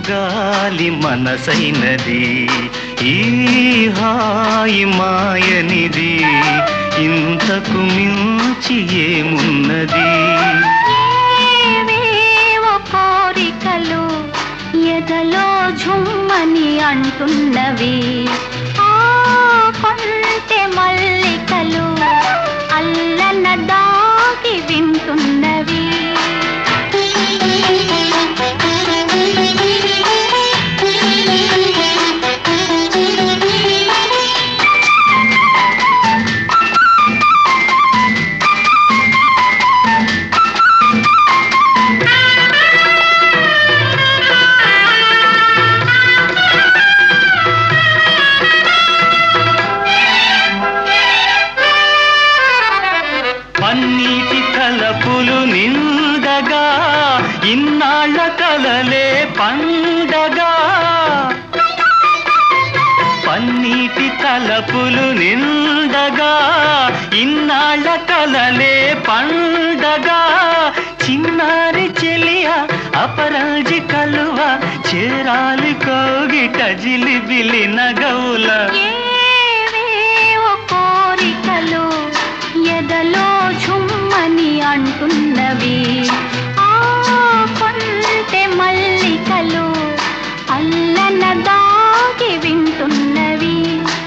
చిరుగాలి మనసైనది ఈ హాయి మాయనిది ఇంతకు మించి ఏమున్నది ఏవేవో కోరికలు ఎదలో ఝుమ్మని అంటున్నవి ఆ కొంటె మల్లికలు అల్లన దాగి వింటున్నవి పన్నీటి తలపులు నిండగా ఇన్నాళ్ళ కలలే పండగా పన్నీటి తలపులు నిండగా ఇన్నాళ్ళ కలలే పండగా చిన్నారి చెలియ అపరాజి కలువ చేరాలి కోగిట జిలిబిలి నగవుల ఏవేవో కోరికలు ఎదలో ఝుమ్మని అంటున్నవి ఆ కొంటె మల్లికలు అల్లన దాగి వింటున్నవి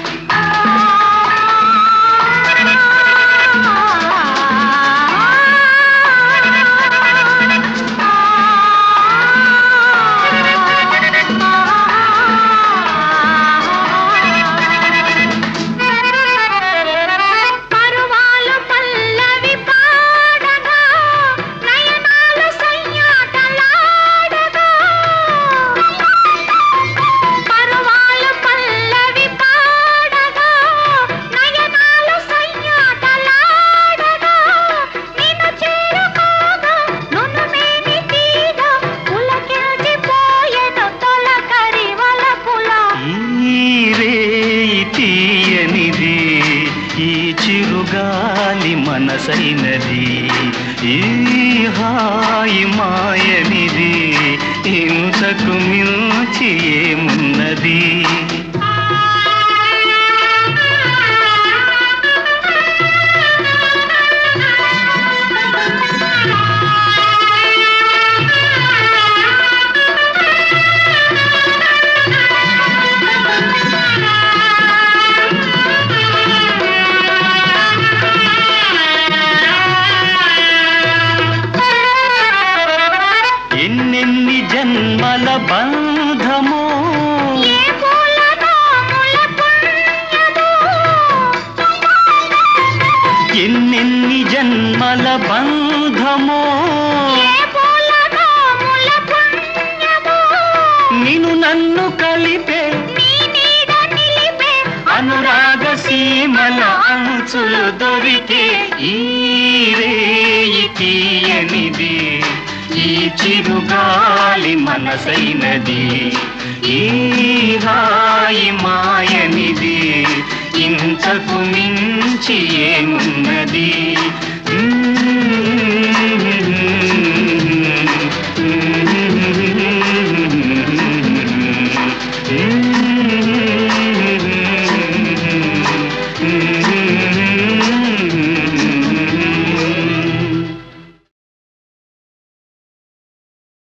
పరువాలు పల్లవి పాడగా నయనాలు సయ్యాటలాడగా పరువాలు పల్లవి పాడగా నయనాలు సయ్యాటలాడగా నిన్ను చేరుకోగా నునుమేని తీగ పులకిల్చిపోయెను తొలకరి వలపుల ఈ రేయి తీయనిది ఈ చిరుగాలి మనసైనది ఈ హాయి మాయనిది ఇంతకు మించి ఏమున్నది ఎన్నెన్ని జన్మల బంధమో ఏ పూలనో ముల పుణ్యమో ఎన్నెన్ని జన్మల బంధమో ఏ పూలనో ముల పుణ్యమో నిన్ను నన్ను కలిపే నీ నీడ నిలిపే అనురాగ సీమల అంచులు దొరికే ఈ రేయి తీయనిది ఈ చిరుగాలి మనసైనది ఈ హాయి మాయనిది ఇంతకు మించి ఏమున్నది Mm-hmm.